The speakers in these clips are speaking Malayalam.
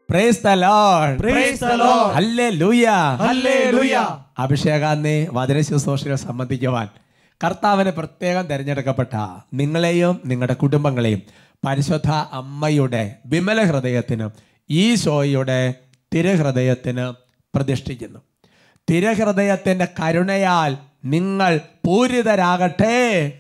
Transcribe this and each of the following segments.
Price the Lord Praise the Lord. Hallelujah Hallelujah. അഭിഷേകാന്തി വചന ശുശ്രൂഷയെ സംബന്ധിക്കുവാൻ കർത്താവിന് പ്രത്യേകം തിരഞ്ഞെടുക്കപ്പെട്ട നിങ്ങളെയും നിങ്ങളുടെ കുടുംബങ്ങളെയും പരിശുദ്ധ അമ്മയുടെ വിമല ഹൃദയത്തിന് ഈശോയുടെ തിരഹൃദയത്തിന് പ്രതിഷ്ഠിക്കുന്നു തിരഹൃദയത്തിന്റെ കരുണയാൽ നിങ്ങൾ പൂരിതരാകട്ടെ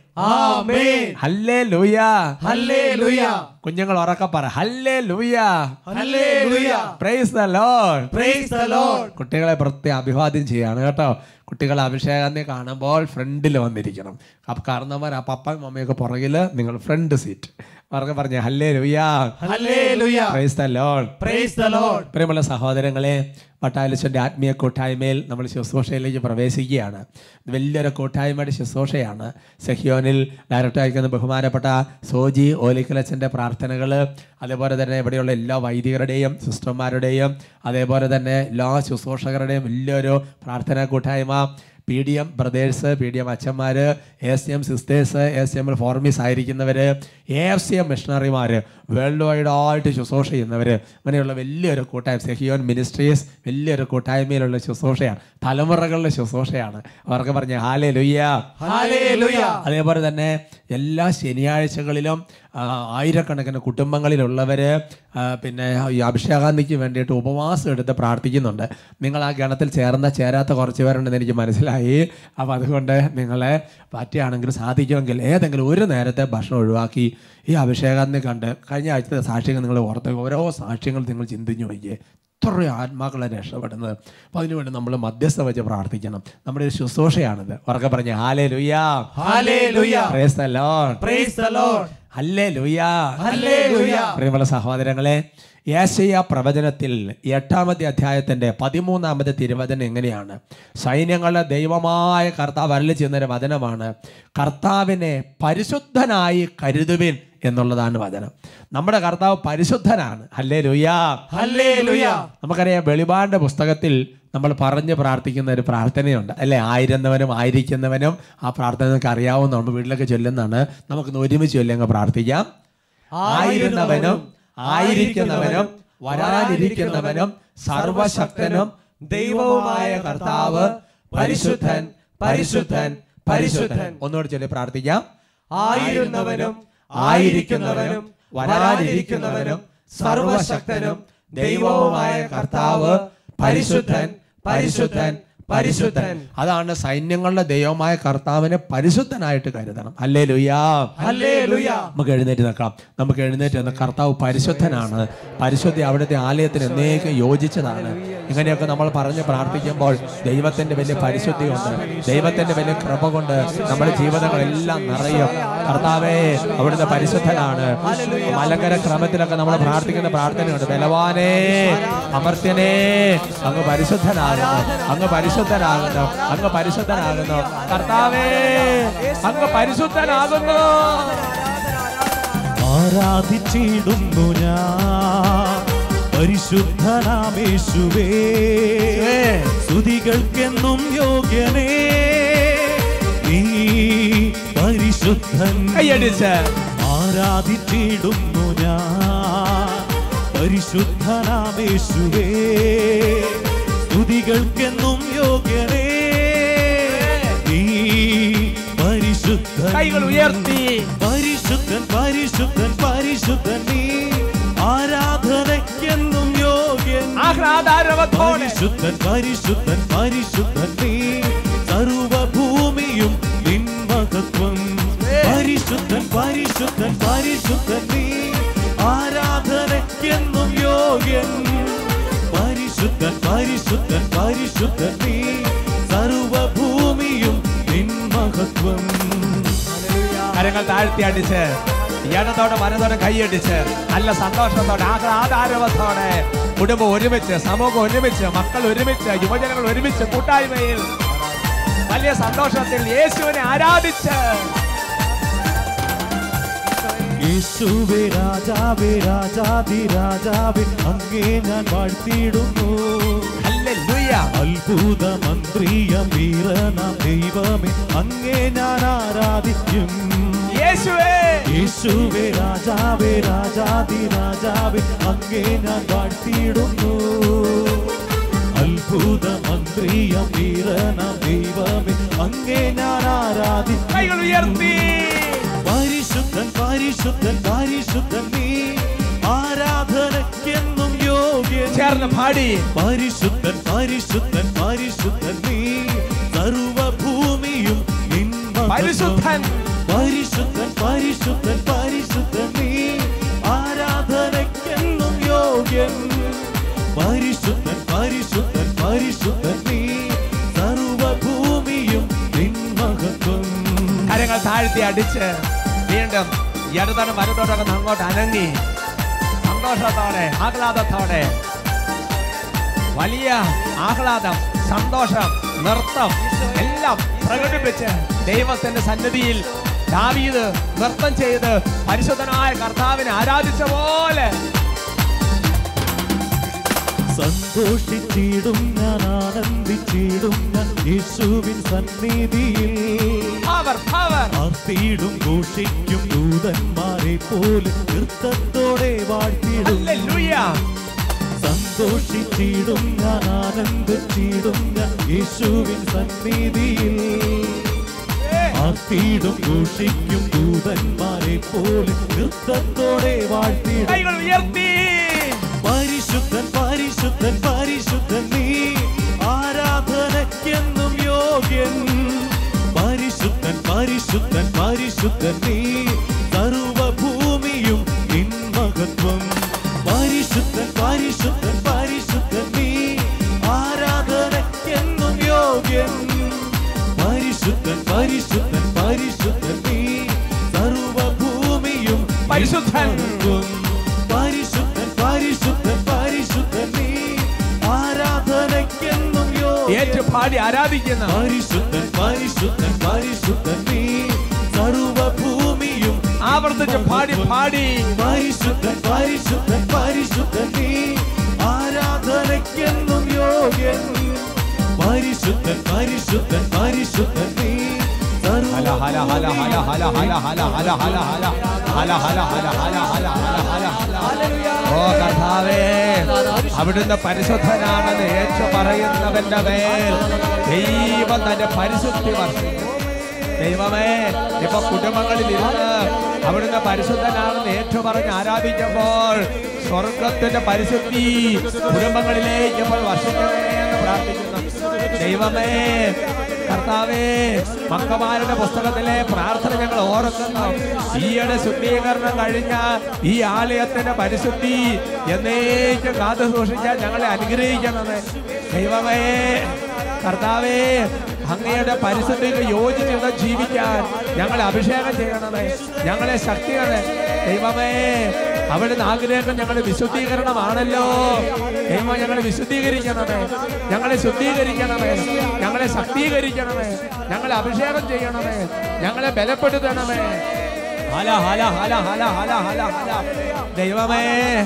ആമേൻ. ഹല്ലേ ലൂയ Hallelujah. കുഞ്ഞുങ്ങൾ ഉറക്കെ പറ hallelujah Hallelujah. Praise the Lord Praise the Lord. കുട്ടികളെ പ്രത്യേക അഭിവാദ്യം ചെയ്യാണ് കേട്ടോ കുട്ടികളെ അഭിഷേകാന്തി കാണുമ്പോൾ ഫ്രണ്ടിൽ വന്നിരിക്കണം അപ്പൊ കാരണവന്മാർ ആ പപ്പയും മമ്മയൊക്കെ പുറകിൽ നിങ്ങൾ ഫ്രണ്ട് സീറ്റ് പറഞ്ഞ പറഞ്ഞ hallelujah Hallelujah. Praise the Lord Praise the Lord. പ്രിയമുള്ള സഹോദരങ്ങളെ പട്ടാലിച്ചൻ്റെ ആത്മീയ കൂട്ടായ്മയിൽ നമ്മൾ ശുശ്രൂഷയിലേക്ക് പ്രവേശിക്കുകയാണ് ഇത് വലിയൊരു കൂട്ടായ്മയുടെ ശുശ്രൂഷയാണ് സെഹ്യോനിൽ ഡയറക്റ്റ് അയക്കുന്ന ബഹുമാനപ്പെട്ട സോജി ഓലിക്കലച്ചൻ്റെ പ്രാർത്ഥനകൾ അതേപോലെ തന്നെ ഇവിടെയുള്ള എല്ലാ വൈദികരുടെയും സിസ്റ്റർമാരുടെയും അതേപോലെ തന്നെ എല്ലാ ശുശ്രൂഷകരുടെയും വലിയൊരു പ്രാർത്ഥനാ കൂട്ടായ്മ P D M brothers P D M അച്ഛന്മാർ S M sisters S M formees ആയിരിക്കുന്നവർ എ എഫ് സി എം മിഷണറിമാർ വേൾഡ് വൈഡ് ആയിട്ട് ശുശ്രൂഷ ചെയ്യുന്നവർ അങ്ങനെയുള്ള വലിയൊരു കൂട്ടായ്മ സെഹിയോൻ മിനിസ്ട്രീസ് വലിയൊരു കൂട്ടായ്മയിലുള്ള ശുശ്രൂഷയാണ് തലമുറകളുടെ ശുശ്രൂഷയാണ് അവർക്ക് പറഞ്ഞ ഹാലേ ലുയ്യ Hallelujah. അതേപോലെ തന്നെ എല്ലാ ശനിയാഴ്ചകളിലും ആ, ആയിരക്കണക്കിന് കുടുംബങ്ങളിലുള്ളവർ പിന്നെ ഈ അഭിഷേകാന്തിക്ക് വേണ്ടിയിട്ട് ഉപവാസം എടുത്ത് പ്രാർത്ഥിക്കുന്നുണ്ട് നിങ്ങൾ ആ ഗണത്തിൽ ചേർന്ന ചേരാത്ത കുറച്ച് പേരുണ്ടെന്ന് എനിക്ക് മനസ്സിലായി അപ്പോൾ അതുകൊണ്ട് നിങ്ങളെ പറ്റുകയാണെങ്കിൽ സാധിക്കുമെങ്കിൽ ഏതെങ്കിലും ഒരു നേരത്തെ ഭക്ഷണം ഒഴിവാക്കി ഈ അഭിഷേകാന്തി കണ്ട് കഴിഞ്ഞ ആഴ്ചത്തെ സാക്ഷ്യങ്ങൾ നിങ്ങൾ ഓർത്ത് ഓരോ സാക്ഷ്യങ്ങൾ നിങ്ങൾ ചിന്തിച്ചു നോക്കിയേ എത്ര ആത്മാക്കളെ രക്ഷപ്പെടുന്നത് അപ്പോൾ അതിനുവേണ്ടി നമ്മൾ മധ്യസ്ഥ വെച്ച് പ്രാർത്ഥിക്കണം നമ്മുടെ ഒരു ശുശ്രൂഷയാണിത് ഉറക്കെ പറഞ്ഞ hallelujah Hallelujah. Praise the Lord. Praise the Lord. Hallelujah. Hallelujah. പ്രിയമുള്ള സഹോദരങ്ങളെ യേശയ്യ പ്രവചനത്തിൽ എട്ടാമത്തെ അധ്യായത്തിന്റെ പതിമൂന്നാമത്തെ തിരുവചനം എങ്ങനെയാണ് സൈന്യങ്ങളുടെ ദൈവമായ കർത്താവ് അരളി ചെയ്യുന്നൊരു വചനമാണ് കർത്താവിനെ പരിശുദ്ധനായി കരുതുവിൻ എന്നുള്ളതാണ് വചനം നമ്മുടെ കർത്താവ് പരിശുദ്ധനാണ് ഹല്ലേ ലുയാ Hallelujah. നമുക്കറിയാം വെളിപാടിന്റെ പുസ്തകത്തിൽ നമ്മൾ പറഞ്ഞ് പ്രാർത്ഥിക്കുന്ന ഒരു പ്രാർത്ഥനയുണ്ട് അല്ലെ ആയിരുന്നവനും ആയിരിക്കുന്നവനും ആ പ്രാർത്ഥന നമുക്ക് അറിയാവുന്ന നമ്മൾ വീട്ടിലൊക്കെ ചൊല്ലുന്നതാണ് നമുക്കൊന്ന് ഒരുമിച്ച് ചൊല്ലങ്ങ് പ്രാർത്ഥിക്കാം ആയിരുന്നവനും ആയിരിക്കുന്നവനും വരാനിരിക്കുന്നവനും സർവശക്തനും ദൈവവുമായ കർത്താവ് പരിശുദ്ധൻ പരിശുദ്ധൻ പരിശുദ്ധൻ ഒന്നുകൂടി ചൊല്ലി പ്രാർത്ഥിക്കാം ആയിരുന്നവനും ആയിരിക്കുന്നവനും വരാനിരിക്കുന്നവനും സർവശക്തനും ദൈവവുമായ കർത്താവ് പരിശുദ്ധൻ പരിശുദ്ധൻ പരിശുദ്ധൻ അതാണ് സൈന്യങ്ങളുടെ ദൈവമായ കർത്താവിനെ പരിശുദ്ധനായിട്ട് കരുതണം അല്ലേ ലുയാ Hallelujah. നമുക്ക് എഴുന്നേറ്റ് നിൽക്കാം നമുക്ക് എഴുന്നേറ്റ് നിന്ന് കർത്താവ് പരിശുദ്ധനാണ് പരിശുദ്ധി അവിടുത്തെ ആലയത്തിന് എന്നേക്ക് യോജിച്ചതാണ് ഇങ്ങനെയൊക്കെ നമ്മൾ പറഞ്ഞ് പ്രാർത്ഥിക്കുമ്പോൾ ദൈവത്തിന്റെ വലിയ പരിശുദ്ധിയുണ്ട് ദൈവത്തിന്റെ വലിയ കൃപ കൊണ്ട് നമ്മുടെ ജീവിതങ്ങളെല്ലാം നിറയും കർത്താവേ അവിടുത്തെ പരിശുദ്ധനാണ് മലങ്കര ക്രമത്തിലൊക്കെ നമ്മൾ പ്രാർത്ഥിക്കുന്ന പ്രാർത്ഥനയുണ്ട് ബലവാനേ അമർത്യനേ അങ്ങ് പരിശുദ്ധനാകുന്നു അങ്ങ് പരിശുദ്ധനാകുന്നു അങ്ങ് പരിശുദ്ധനാകുന്നു കർത്താവേ അങ്ങ് പരിശുദ്ധനാകുന്നു ആരാധിച്ചിടുന്നു ഞാൻ പരിശുദ്ധനാമേശുവേ സ്തുതികൾക്കെന്നും യോഗ്യനേ നീ പരിശുദ്ധൻ കൈയടിച്ച് ആരാധിച്ചിടുന്നു ഞാൻ പരിശുദ്ധനാമേശുവേ സ്തുതികൾക്കെന്നും യോഗ്യനേ നീ പരിശുദ്ധൻ കൈകൾ ഉയർത്തി പരിശുദ്ധൻ പരിശുദ്ധൻ പരിശുദ്ധൻ നീ ആരാധനയ്ക്കെന്നും യോഗ്യൻ ആഹ്ലാദാരവത്തോടെ പരിശുദ്ധൻ പരിശുദ്ധൻ പരിശുദ്ധൻ നീ സർവഭൂമിയും നിൻ മഹത്വം പരിശുദ്ധൻ പരിശുദ്ധൻ പരിശുദ്ധൻ നീ ആരാധനയ്ക്കെന്നും യോഗ്യൻ പരിശുദ്ധൻ പരിശുദ്ധൻ പരിശുദ്ധൻ നീ സർവഭൂമിയും നിൻ മഹത്വം കരങ്ങൾ താഴ്ത്തി അടിച്ച് ഇടത്തോടെ മനത്തോടെ കൈയടിച്ച് നല്ല സന്തോഷത്തോടെ ആഹ്ലാദാരവത്തോടെ കുടുംബം ഒരുമിച്ച് സമൂഹം ഒരുമിച്ച് മക്കൾ ഒരുമിച്ച് യുവജനങ്ങൾ ഒരുമിച്ച് കൂട്ടായ്മയിൽ വലിയ സന്തോഷത്തിൽ യേശുവിനെ ആരാധിച്ച് യേശുവേ രാജാവേ രാജാതി രാജാവേ അങ്ങേ ഞാൻ വാഴ്ത്തിയിടുന്നു ഹല്ലേലൂയ. അത്ഭുത മന്ത്രിയ വീരന ദൈവമേ അങ്ങേ ഞാൻ ആരാധിക്കും യേശുവേ യേശുവേ രാജാവേ രാജാതി രാജാവേ അങ്ങേ ഞാൻ വാഴ്ത്തിയിടുന്നു അത്ഭുത മന്ത്രിയം വീരനം ദൈവമേ അങ്ങേ ഞാൻ ആരാധി കൈകൾ ഉയർത്തി പരിശുദ്ധൻ പരിശുദ്ധൻ പരിശുദ്ധൻ നീ ആരാധനയ്ക്കെന്നും യോഗ്യൻ ചേർന്ന് പാടി പരിശുദ്ധൻ പരിശുദ്ധൻ പരിശുദ്ധൻ നീ സർവഭൂമിയും നിൻ മഹത്വം. പരിശുദ്ധൻ. പരിശുദ്ധൻ പരിശുദ്ധൻ പരിശുദ്ധൻ നീ ആരാധനയ്ക്കെന്നും യോഗ്യൻ പരിശുദ്ധൻ പരിശുദ്ധൻ പരിശുദ്ധൻ നീ സർവഭൂമിയും നിൻ മഹത്വം കരങ്ങൾ താഴ്ത്തി അടിച്ച് വീണ്ടും ഇടതോടെ മരത്തോടൊക്കെ അങ്ങോട്ട് അനങ്ങി സന്തോഷത്തോടെ ആഹ്ലാദത്തോടെ വലിയ ആഹ്ലാദം സന്തോഷം നൃത്തം എല്ലാം പ്രകടിപ്പിച്ച് ദൈവത്തിന്റെ സന്നിധിയിൽ ദാവീദ് നൃത്തം ചെയ്ത് പരിശുദ്ധനായ കർത്താവിനെ ആരാധിച്ച പോലെ സന്തോഷിച്ചിടും ഞാൻ ആനന്ദിച്ചിടും ഞാൻ യേശുവിൻ സന്നിധിയിൽ പവർ പവർ ആർത്തിയിടും ഘോഷിക്കും ദൂതന്മാരെ പോലെ നൃത്തത്തോടെ വാഴ്ത്തിയിടും ഹല്ലേലൂയ സന്തോഷിച്ചിടും ഞാൻ ആനന്ദിച്ചിടും ഞാൻ യേശുവിൻ സന്നിധിയിൽ ആർത്തിയിടും ഘോഷിക്കും ദൂതന്മാരെ പോലെ നൃത്തത്തോടെ വാഴ്ത്തിയിടും കൈകൾ ഉയർത്തി പരിശുദ്ധൻ പരിശുദ്ധൻ പരിശുദ്ധൻ നീ ആരാധനയ്ക്കെന്നും യോഗ്യൻ പരിശുദ്ധൻ പരിശുദ്ധൻ പരിശുദ്ധൻ നീ സർവഭൂമിയും നിൻ മഹത്വം പരിശുദ്ധൻ പരിശുദ്ധൻ പരിശുദ്ധൻ നീ ആരാധനയ്ക്കെന്നും യോഗ്യൻ പരിശുദ്ധൻ പരിശുദ്ധൻ പരിശുദ്ധൻ നീ സർവഭൂമിയും നിൻ പരിശുദ്ധൻ. മഹത്വം. പരിശുദ്ധൻ പരിശുദ്ധൻ പരിശുദ്ധൻ നീ ആരാധനയ്ക്കെന്നും യോഗ്യൻ. ഏറ്റു പാടി ആരാധിക്കുന്ന പരിശുദ്ധൻ പരിശുദ്ധൻ പരിശുദ്ധൻ നീ സർവഭൂമിയും ആവർത്തിച്ച് പാടി പാടി പരിശുദ്ധൻ പരിശുദ്ധൻ പരിശുദ്ധൻ നീ ആരാധനയ്ക്കെന്നും യോഗ്യൻ പരിശുദ്ധൻ പരിശുദ്ധൻ പരിശുദ്ധൻ നീ ഹല ഹല ഹല ഹല ഹല ഹല ഹല ഹല ഹല ഹല ഹല ഹല ഹല ഹല ഹല ഹല ഹല ഓ കർത്താവേ അവിടുന്ന് പരിശുദ്ധനാണെന്ന് ഏറ്റു പറയുന്നവന്റെ മേൽ ദൈവം തന്റെ പരിശുദ്ധി വർഷിക്കും ദൈവമേ ഇപ്പൊ കുടുംബങ്ങളിൽ ഇരുന്ന് അവിടുന്ന് പരിശുദ്ധനാണെന്ന് ഏറ്റു പറഞ്ഞ് ആരാധിക്കുമ്പോൾ സ്വർഗത്തിന്റെ പരിശുദ്ധി കുടുംബങ്ങളിലേക്ക് ഇപ്പോൾ വർഷിക്കണമേ എന്ന് പ്രാർത്ഥിക്കുന്നു ദൈവമേ കർത്താവേ മക്കമാരുടെ പുസ്തകത്തിലെ പ്രാർത്ഥന ഞങ്ങൾ ഓർക്കുന്നു ഈയുടെ ശുദ്ധീകരണം കഴിഞ്ഞ ഈ ആലയത്തിന്റെ പരിശുദ്ധി എന്നേക്കും കാത്തു സൂക്ഷിക്കാൻ ഞങ്ങളെ അനുഗ്രഹിക്കണമേ ദൈവമേ കർത്താവേ അങ്ങയുടെ പരിശുദ്ധിക്ക് യോജിച്ച് ജീവിക്കാൻ ഞങ്ങളെ അഭിഷേകം ചെയ്യണമേ ഞങ്ങളെ ശക്തികളെ ദൈവമേ അവിടുന്ന് ആഗ്രഹം ഞങ്ങളുടെ വിശുദ്ധീകരണമാണല്ലോ ദൈവം ഞങ്ങളെ വിശുദ്ധീകരിക്കണമേ ഞങ്ങളെ ശുദ്ധീകരിക്കണമേ ഞങ്ങളെ ശക്തീകരിക്കണമേ ഞങ്ങളെ അഭിഷേകം ചെയ്യണമേ ഞങ്ങളെ ബലപ്പെടുത്തണമേ ഹല ഹല ഹല ഹല ഹല ഹല ഹല ദൈവമേ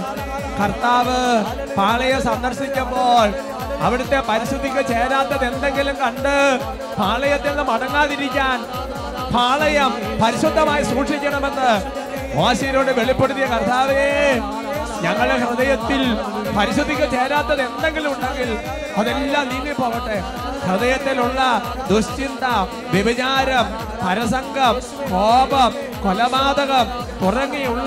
കർത്താവ് പാളയെ സന്ദർശിക്കുമ്പോൾ അവിടുത്തെ പരിശുദ്ധിക്ക് ചേരാത്തത് എന്തെങ്കിലും കണ്ട് പാളയത്തിൽ നിന്ന് മടങ്ങാതിരിക്കാൻ പാളയം പരിശുദ്ധമായി സൂക്ഷിക്കണമെന്ന് മോശയോട് വെളിപ്പെടുത്തിയ കർത്താവേ ഞങ്ങളുടെ ഹൃദയത്തിൽ പരിശുദ്ധിക്ക് ചേരാത്തത് എന്തെങ്കിലും ഉണ്ടെങ്കിൽ അതെല്ലാം നീങ്ങിപ്പോകട്ടെ ഹൃദയത്തിലുള്ള ദുശ്ചിന്ത വ്യഭിചാരം പരസംഗം കോപം കൊലപാതകം തുടങ്ങിയുള്ള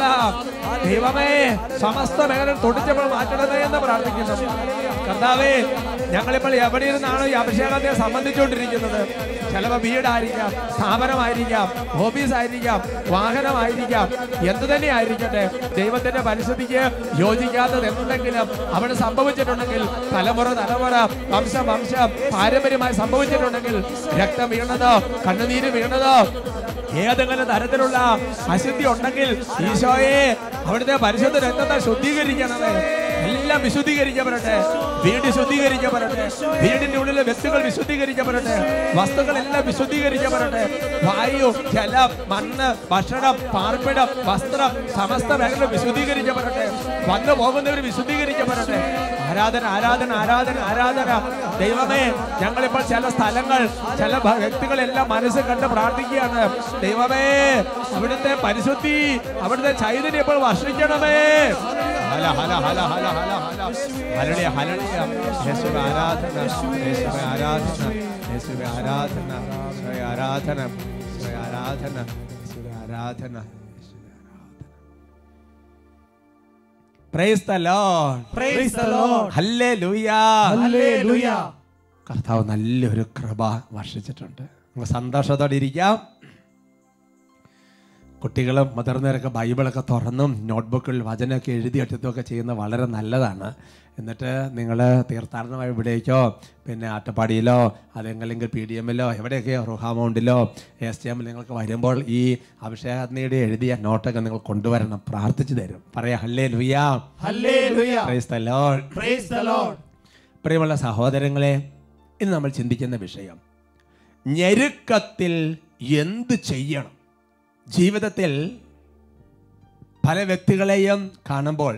ദൈവമേ സമസ്ത മേഖല തൊടിച്ചപ്പോൾ മാറ്റണമേ എന്ന് പ്രാർത്ഥിക്കുന്നു കർത്താവേ ഞങ്ങളിപ്പോൾ എവിടെ ഇരുന്നാണോ ഈ അഭിഷേകത്തെ സംബന്ധിച്ചുകൊണ്ടിരിക്കുന്നത് ചിലപ്പോൾ വീടായിരിക്കാം സ്ഥാപനമായിരിക്കാം ഓഫീസായിരിക്കാം വാഹനമായിരിക്കാം എന്തു തന്നെ ആയിരിക്കട്ടെ ദൈവത്തിന്റെ പരിസ്ഥിതിക്ക് യോജിക്കാത്തത് എന്തെങ്കിലും അവിടെ സംഭവിച്ചിട്ടുണ്ടെങ്കിൽ തലമുറ തലമുറ വംശം വംശം പാരമ്പര്യമായി സംഭവിച്ചിട്ടുണ്ടെങ്കിൽ രക്തം വീണതോ കണ്ണുനീര് വീണതോ ഏതെങ്കിലും തരത്തിലുള്ള അശുദ്ധി ഉണ്ടെങ്കിൽ ഈശോയെ അവിടുത്തെ പരിശുദ്ധ രക്തത്തെ ശുദ്ധീകരിക്കണമേ എല്ലാം വിശുദ്ധീകരിക്കപ്പെടട്ടെ വീട് ശുദ്ധീകരിക്കപ്പെടട്ടെ വീടിന്റെ ഉള്ളിലെ വ്യക്തികൾ വിശുദ്ധീകരിക്കപ്പെടട്ടെ വസ്തുക്കളെല്ലാം വിശുദ്ധീകരിക്കപ്പെടട്ടെ വായു ജലം മണ്ണ് ഭക്ഷണം പാർപ്പിടം വസ്ത്രം സമസ്ത മേഖല വിശുദ്ധീകരിക്കപ്പെടട്ടെ വന്നു പോകുന്നവർ വിശുദ്ധീകരിക്കപ്പെടട്ടെ ആരാധന ആരാധന ആരാധന ആരാധന ദൈവമേ ഞങ്ങളിപ്പോൾ ചില സ്ഥലങ്ങൾ ചില ഭ- വ്യക്തികളെല്ലാം മനസ്സ് കണ്ട് പ്രാർത്ഥിക്കുകയാണ് ദൈവമേ അവിടുത്തെ പരിശുദ്ധി അവിടുത്തെ ചൈതന്യം ഇപ്പോൾ വർഷിക്കണമേ ഹല ഹല ഹല ഹല ഹല ഹല ഹലളിയ ഹലളിയ യേശുവേ ആരാധന യേശുവേ ആരാധന യേശുവേ ആരാധന യേശുവേ ആരാധന യേശുവേ ആരാധന യേശുവേ ആരാധന യേശുവേ ആരാധന price the Lord Praise the Lord. Hallelujah Hallelujah. കർത്താവ് നല്ലൊരു കൃപ വർഷിച്ചിട്ടുണ്ട് നമുക്ക് സന്തോഷത്തോടെ ഇരിക്കാം കുട്ടികളും മുതിർന്നവരൊക്കെ ബൈബിളൊക്കെ തുറന്നും നോട്ട്ബുക്കിൽ വചനമൊക്കെ എഴുതി എടുത്തുമൊക്കെ ചെയ്യുന്നത് വളരെ നല്ലതാണ് എന്നിട്ട് നിങ്ങൾ തീർത്ഥാടനമായി ഇവിടേക്കോ പിന്നെ അട്ടപ്പാടിയിലോ അതെങ്കിൽ പി ഡി എമ്മിലോ എവിടെയൊക്കെയോ റുഹാമൗണ്ടിലോ എസ് ടി എമ്മിൽ നിങ്ങൾക്ക് വരുമ്പോൾ ഈ അഭിഷേകത്തിനയുടെ എഴുതിയ നോട്ടൊക്കെ നിങ്ങൾ കൊണ്ടുവരണം പ്രാർത്ഥിച്ചു തരും പറയാം hallelujah Hallelujah. Praise the Lord Praise the Lord. പ്രിയമുള്ള സഹോദരങ്ങളെ ഇന്ന് നമ്മൾ ചിന്തിക്കുന്ന വിഷയം ഞെരുക്കത്തിൽ എന്ത് ചെയ്യണം ജീവിതത്തിൽ പല വ്യക്തികളെയും കാണുമ്പോൾ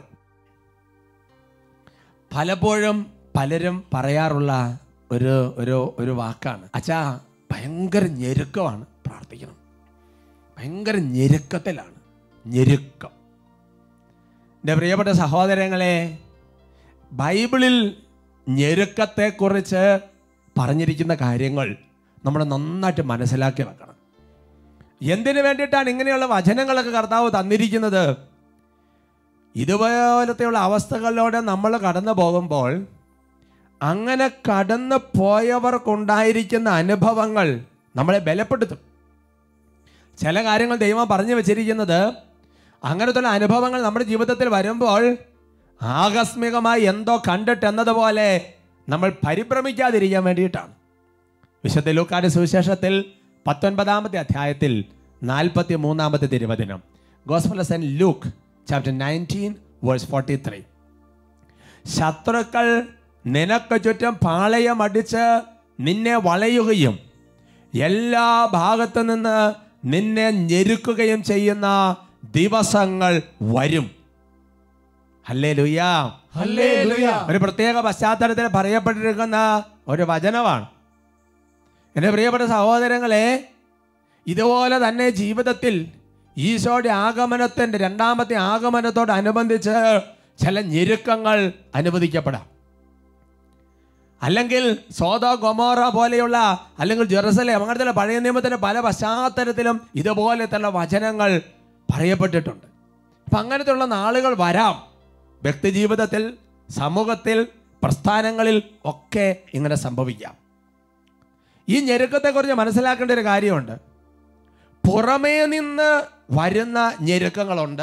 പലപ്പോഴും പലരും പറയാറുള്ള ഒരു ഒരു ഒരു വാക്കാണ് അച്ഛാ ഭയങ്കര ഞെരുക്കമാണ് പ്രാർത്ഥിക്കണം ഭയങ്കര ഞെരുക്കത്തിലാണ് ഞെരുക്കം എൻ്റെ പ്രിയപ്പെട്ട സഹോദരങ്ങളെ ബൈബിളിൽ ഞെരുക്കത്തെക്കുറിച്ച് പറഞ്ഞിരിക്കുന്ന കാര്യങ്ങൾ നമ്മൾ നന്നായിട്ട് മനസ്സിലാക്കി വെക്കണം എന്തിനു വേണ്ടിയിട്ടാണ് ഇങ്ങനെയുള്ള വചനങ്ങളൊക്കെ കർത്താവ് തന്നിരിക്കുന്നത് ഇതുപോലത്തെയുള്ള അവസ്ഥകളിലൂടെ നമ്മൾ കടന്നു പോകുമ്പോൾ അങ്ങനെ കടന്നു പോയവർക്കുണ്ടായിരിക്കുന്ന അനുഭവങ്ങൾ നമ്മളെ ബലപ്പെടുത്തും ചില കാര്യങ്ങൾ ദൈവം പറഞ്ഞു വെച്ചിരിക്കുന്നത് അങ്ങനത്തെ അനുഭവങ്ങൾ നമ്മുടെ ജീവിതത്തിൽ വരുമ്പോൾ ആകസ്മികമായി എന്തോ കണ്ടിട്ട് എന്നതുപോലെ നമ്മൾ പരിഭ്രമിക്കാതിരിക്കാൻ വേണ്ടിയിട്ടാണ് വിശുദ്ധ ലൂക്കാന്റെ സുവിശേഷത്തിൽ പത്തൊൻപതാമത്തെ അധ്യായത്തിൽ നാൽപ്പത്തി മൂന്നാമത്തെ തിരുവചനം gospel saint Luke chapter nineteen verse forty three ശത്രുക്കൾ നിനക്ക് ചുറ്റും പാളയമടിച്ച് നിന്നെ വളയുകയും എല്ലാ ഭാഗത്തു നിന്ന് നിന്നെ ഞെരുക്കുകയും ചെയ്യുന്ന ദിവസങ്ങൾ വരും ഹല്ലേ ലുയ്യാ Hallelujah. ഒരു പ്രത്യേക പശ്ചാത്തലത്തിൽ പറയപ്പെട്ടിരിക്കുന്ന ഒരു വചനമാണ് എൻ്റെ പ്രിയപ്പെട്ട സഹോദരങ്ങളെ ഇതുപോലെ തന്നെ ജീവിതത്തിൽ ഈശോയുടെ ആഗമനത്തിൻ്റെ രണ്ടാമത്തെ ആഗമനത്തോടനുബന്ധിച്ച് ചില ഞെരുക്കങ്ങൾ അനുവദിക്കപ്പെടാം അല്ലെങ്കിൽ സോദോ ഗൊമോറ പോലെയുള്ള അല്ലെങ്കിൽ ജെറുസലേം അങ്ങനത്തെ പഴയ നിയമത്തിന്റെ പല പശ്ചാത്തലത്തിലും ഇതുപോലത്തെ വചനങ്ങൾ പറയപ്പെട്ടിട്ടുണ്ട് അപ്പം അങ്ങനത്തെയുള്ള നാളുകൾ വരാം വ്യക്തി ജീവിതത്തിൽ സമൂഹത്തിൽ പ്രസ്ഥാനങ്ങളിൽ ഒക്കെ ഇങ്ങനെ സംഭവിക്കാം ഈ ഞെരുക്കത്തെക്കുറിച്ച് മനസ്സിലാക്കേണ്ട ഒരു കാര്യമുണ്ട് പുറമേ നിന്ന് വരുന്ന ഞെരുക്കങ്ങളുണ്ട്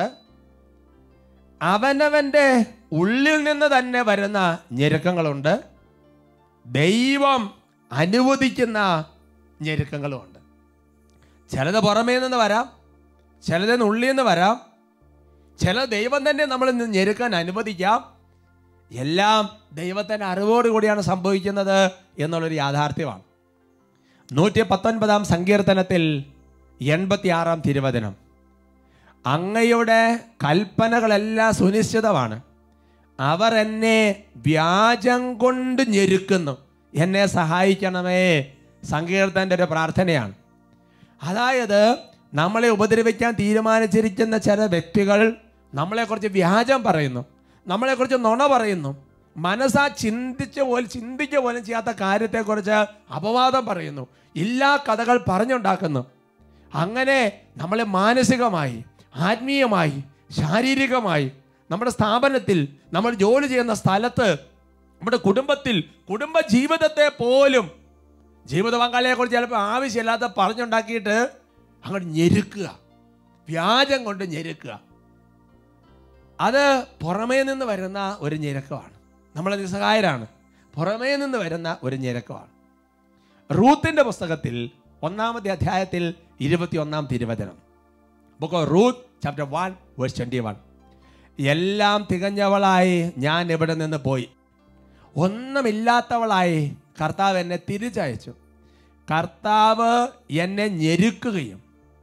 അവനവൻ്റെ ഉള്ളിൽ നിന്ന് തന്നെ വരുന്ന ഞെരുക്കങ്ങളുണ്ട് ദൈവം അനുവദിക്കുന്ന ഞെരുക്കങ്ങളുമുണ്ട് ചിലത് പുറമേ നിന്ന് വരാം ചിലത് ഉള്ളിൽ നിന്ന് വരാം ചില ദൈവം തന്നെ നമ്മൾ ഇന്ന് ഞെരുക്കാൻ അനുവദിക്കാം എല്ലാം ദൈവത്തിൻ്റെ അറിവോട് കൂടിയാണ് സംഭവിക്കുന്നത് എന്നുള്ളൊരു യാഥാർത്ഥ്യമാണ് നൂറ്റി പത്തൊൻപതാം സങ്കീർത്തനത്തിൽ എൺപത്തിയാറാം തിരുവചനം അങ്ങയുടെ കൽപ്പനകളെല്ലാം സുനിശ്ചിതമാണ് അവർ എന്നെ വ്യാജം കൊണ്ട് ഞെരുക്കുന്നു എന്നെ സഹായിക്കണമേ സങ്കീർത്തൻ്റെ ഒരു പ്രാർത്ഥനയാണ് അതായത് നമ്മളെ ഉപദ്രവിക്കാൻ തീരുമാനിച്ചിരിക്കുന്ന ചില വ്യക്തികൾ നമ്മളെക്കുറിച്ച് വ്യാജം പറയുന്നു നമ്മളെക്കുറിച്ച് നുണ പറയുന്നു മനസ്സാ ചിന്തിച്ച പോലും ചിന്തിക്കുക പോലും ചെയ്യാത്ത കാര്യത്തെക്കുറിച്ച് അപവാദം പറയുന്നു എല്ലാ കഥകൾ പറഞ്ഞുണ്ടാക്കുന്നു അങ്ങനെ നമ്മളെ മാനസികമായി ആത്മീയമായി ശാരീരികമായി നമ്മുടെ സ്ഥാപനത്തിൽ നമ്മൾ ജോലി ചെയ്യുന്ന സ്ഥലത്ത് നമ്മുടെ കുടുംബത്തിൽ കുടുംബ ജീവിതത്തെ പോലും ജീവിത പങ്കാളിയെക്കുറിച്ച് ചിലപ്പോൾ ആവശ്യമില്ലാത്ത പറഞ്ഞുണ്ടാക്കിയിട്ട് അങ്ങോട്ട് ഞെരുക്കുക വ്യാജം കൊണ്ട് ഞെരുക്കുക അത് പുറമേ നിന്ന് വരുന്ന ഒരു ഞെരുക്കമാണ് നമ്മൾ നിസ്സഹായരാണ് പുറമേ നിന്ന് വരുന്ന ഒരു ഞെരുക്കമാണ് റൂത്തിന്റെ പുസ്തകത്തിൽ ഒന്നാമത്തെ അധ്യായത്തിൽ ഇരുപത്തി ഒന്നാം തിരുവചനം book of Ruth chapter one verse twenty one എല്ലാം തികഞ്ഞവളായി ഞാൻ ഇവിടെ നിന്ന് പോയി ഒന്നുമില്ലാത്തവളായി കർത്താവ് എന്നെ തിരിച്ചയച്ചു കർത്താവ് എന്നെ ഞെരുക്കുകയും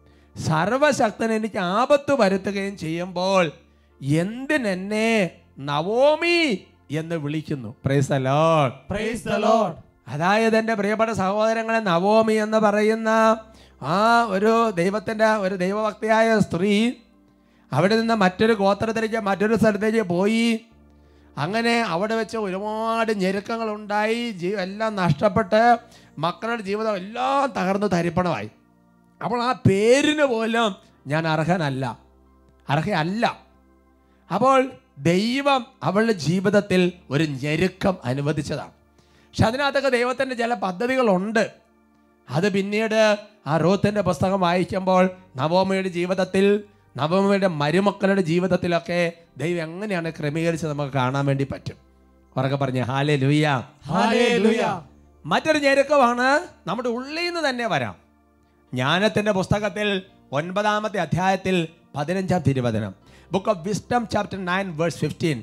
സർവശക്തൻ എനിക്ക് ആപത്ത് വരുത്തുകയും ചെയ്യുമ്പോൾ എന്തിനെന്നെ നവോമി എന്ന് വിളിക്കുന്നു praise Lord Praise the Lord. അതായത് എൻ്റെ പ്രിയപ്പെട്ട സഹോദരങ്ങളെ നവോമി എന്ന് പറയുന്ന ആ ഒരു ദൈവത്തിൻ്റെ ഒരു ദൈവഭക്തിയായ സ്ത്രീ അവിടെ നിന്ന് മറ്റൊരു ഗോത്രത്തിലേക്ക് മറ്റൊരു സ്ഥലത്തേക്ക് പോയി അങ്ങനെ അവിടെ വെച്ച് ഒരുപാട് ഞെരുക്കങ്ങളുണ്ടായി ജീ എല്ലാം നഷ്ടപ്പെട്ട് മക്കളുടെ ജീവിതം എല്ലാം തകർന്ന് തരിപ്പണമായി അപ്പോൾ ആ പേരിന് പോലും ഞാൻ അർഹനല്ല അർഹയല്ല അപ്പോൾ ദൈവം അവളുടെ ജീവിതത്തിൽ ഒരു ഞെരുക്കം അനുവദിച്ചതാണ് പക്ഷെ അതിനകത്തൊക്കെ ദൈവത്തിൻ്റെ ചില പദ്ധതികളുണ്ട് അത് പിന്നീട് ആ റൂത്തിൻ്റെ പുസ്തകം വായിക്കുമ്പോൾ നവോമയുടെ ജീവിതത്തിൽ നവോമയുടെ മരുമക്കളുടെ ജീവിതത്തിലൊക്കെ ദൈവം എങ്ങനെയാണ് ക്രമീകരിച്ച് നമുക്ക് കാണാൻ വേണ്ടി പറ്റും ഉറക്കെ പറഞ്ഞ് ഹാലേ ലുയ്യ Hallelujah. മറ്റൊരു ഞെരുക്കമാണ് നമ്മുടെ ഉള്ളിൽ നിന്ന് തന്നെ വരാം ജ്ഞാനത്തിന്റെ പുസ്തകത്തിൽ ഒൻപതാമത്തെ അധ്യായത്തിൽ പതിനഞ്ചാം തിരുവചനം book of wisdom chapter nine verse fifteen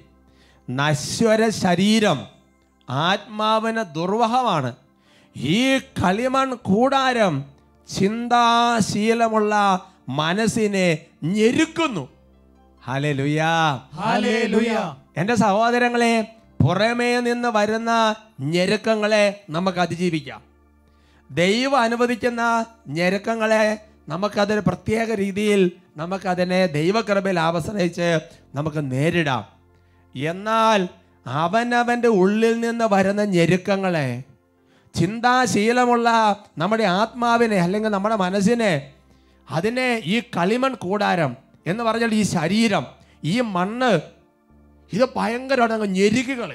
നശ്വര ശരീരം ആത്മാവിന് ദുർവഹമാണ് ഈ കളിമൺ കൂടാരം ചിന്താശീലമുള്ള മനസ്സിനെ ഞെരുക്കുന്നു ഹാലേ ലുയാ Hallelujah. എൻ്റെ സഹോദരങ്ങളെ പുറമേ നിന്ന് വരുന്ന ഞെരുക്കങ്ങളെ നമുക്ക് അതിജീവിക്കാം ദൈവം അനുവദിക്കുന്ന ഞെരുക്കങ്ങളെ നമുക്കതൊരു പ്രത്യേക രീതിയിൽ നമുക്കതിനെ ദൈവകൃപയിൽ ആശ്രയിച്ച് നമുക്ക് നേരിടാം എന്നാൽ അവനവൻ്റെ ഉള്ളിൽ നിന്ന് വരുന്ന ഞെരുക്കങ്ങളെ ചിന്താശീലമുള്ള നമ്മുടെ ആത്മാവിനെ അല്ലെങ്കിൽ നമ്മുടെ മനസ്സിനെ അതിനെ ഈ കളിമൺ കൂടാരം എന്ന് പറഞ്ഞാൽ ഈ ശരീരം ഈ മണ്ണ് ഇത് ഭയങ്കരമായിട്ട് അങ്ങ് ഞെരുക്കുകളെ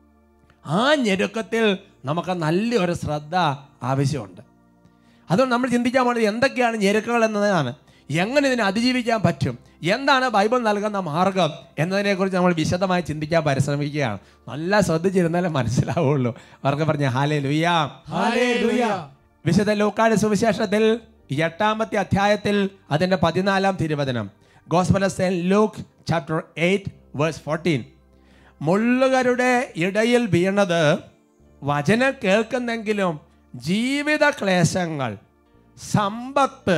ആ ഞെരുക്കത്തിൽ നമുക്ക് നല്ലൊരു ശ്രദ്ധ ആവശ്യമുണ്ട് അതുകൊണ്ട് നമ്മൾ ചിന്തിക്കാൻ വേണ്ടത് എന്തൊക്കെയാണ് ഞെരുക്കങ്ങൾ എന്നതാണ് എങ്ങനെ ഇതിനെ അതിജീവിക്കാൻ പറ്റും എന്താണ് ബൈബിൾ നൽകുന്ന മാർഗം എന്നതിനെക്കുറിച്ച് നമ്മൾ വിശദമായി ചിന്തിക്കാൻ പരിശ്രമിക്കുകയാണ് നല്ല ശ്രദ്ധിച്ചിരുന്നാലേ മനസ്സിലാവുള്ളൂ അവർക്ക് പറഞ്ഞ ഹാലേ ലുയ്യാ Hallelujah. വിശുദ്ധ ലൂക്കാട് സുവിശേഷത്തിൽ എട്ടാമത്തെ അധ്യായത്തിൽ അതിൻ്റെ പതിനാലാം തിരുവചനം gospel saint Luke chapter eight verse fourteen മുള്ളുകരുടെ ഇടയിൽ വീണത് വചനം കേൾക്കുന്നെങ്കിലും ജീവിത ക്ലേശങ്ങൾ സമ്പത്ത്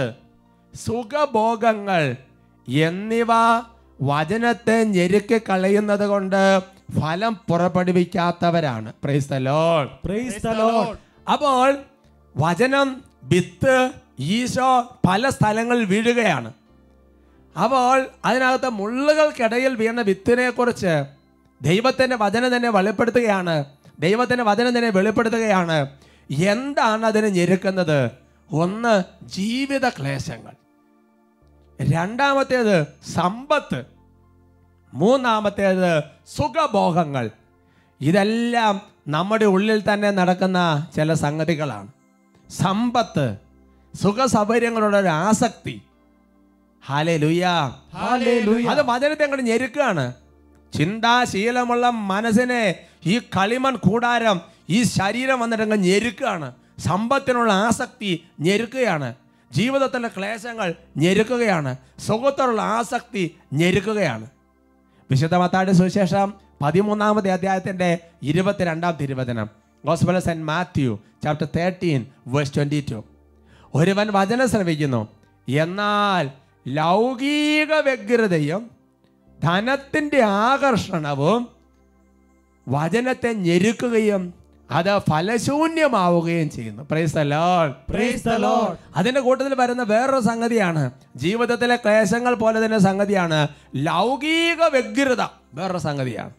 സുഖഭോഗങ്ങൾ എന്നിവ വചനത്തെ ഞെരുക്കി കളയുന്നത് കൊണ്ട് ഫലം പുറപ്പെടുവിക്കാത്തവരാണ് praise the Lord Praise the Lord. അപ്പോൾ വചനം വിത്ത് ഈശോ പല സ്ഥലങ്ങളിൽ വീഴുകയാണ് അപ്പോൾ അതിനകത്ത് മുള്ളുകൾക്കിടയിൽ വീണ വിത്തിനെ കുറിച്ച് ദൈവത്തിൻ്റെ വചനം തന്നെ വെളിപ്പെടുത്തുകയാണ് ദൈവത്തിൻ്റെ വചനം തന്നെ വെളിപ്പെടുത്തുകയാണ് എന്താണ് അതിനെ ഞെരുക്കുന്നത് ഒന്ന് ജീവിത ക്ലേശങ്ങൾ രണ്ടാമത്തേത് സമ്പത്ത് മൂന്നാമത്തേത് സുഖഭോഗങ്ങൾ ഇതെല്ലാം നമ്മുടെ ഉള്ളിൽ തന്നെ നടക്കുന്ന ചില സംഗതികളാണ് സമ്പത്ത് സുഖസൗകര്യങ്ങളുടെ ഒരു ആസക്തി ഹാലേ ലുയ്യാ Hallelujah. അത് വചനത്തെ അങ്ങോട്ട് ഞെരുക്കുകയാണ് ചിന്താശീലമുള്ള മനസ്സിനെ ഈ കളിമൺ കൂടാരം ഈ ശരീരം വന്നിട്ട് അങ്ങ് ഞെരുക്കുകയാണ് സമ്പത്തിനുള്ള ആസക്തി ഞെരുക്കുകയാണ് ജീവിതത്തിലെ ക്ലേശങ്ങൾ ഞെരുക്കുകയാണ് സുഖത്തോടുള്ള ആസക്തി ഞെരുക്കുകയാണ് വിശുദ്ധ മത്താടി സുവിശേഷം പതിമൂന്നാമത്തെ അധ്യായത്തിൻ്റെ ഇരുപത്തിരണ്ടാം തിരുവചനം gospel saint Matthew chapter thirteen verse twenty two ഒരുവൻ വചനം ശ്രവിക്കുന്നു എന്നാൽ ലൗകിക വ്യഗ്രതയും ധനത്തിൻ്റെ ആകർഷണവും വചനത്തെ ഞെരുക്കുകയും അത് ഫലശൂന്യമാവുകയും ചെയ്യുന്നു praise the Lord Praise the Lord. അതിന്റെ കൂട്ടത്തിൽ വരുന്ന വേറൊരു സംഗതിയാണ് ജീവിതത്തിലെ ക്ലേശങ്ങൾ പോലെ തന്നെ സംഗതിയാണ് ലൗകിക വ്യഗ്രത വേറൊരു സംഗതിയാണ്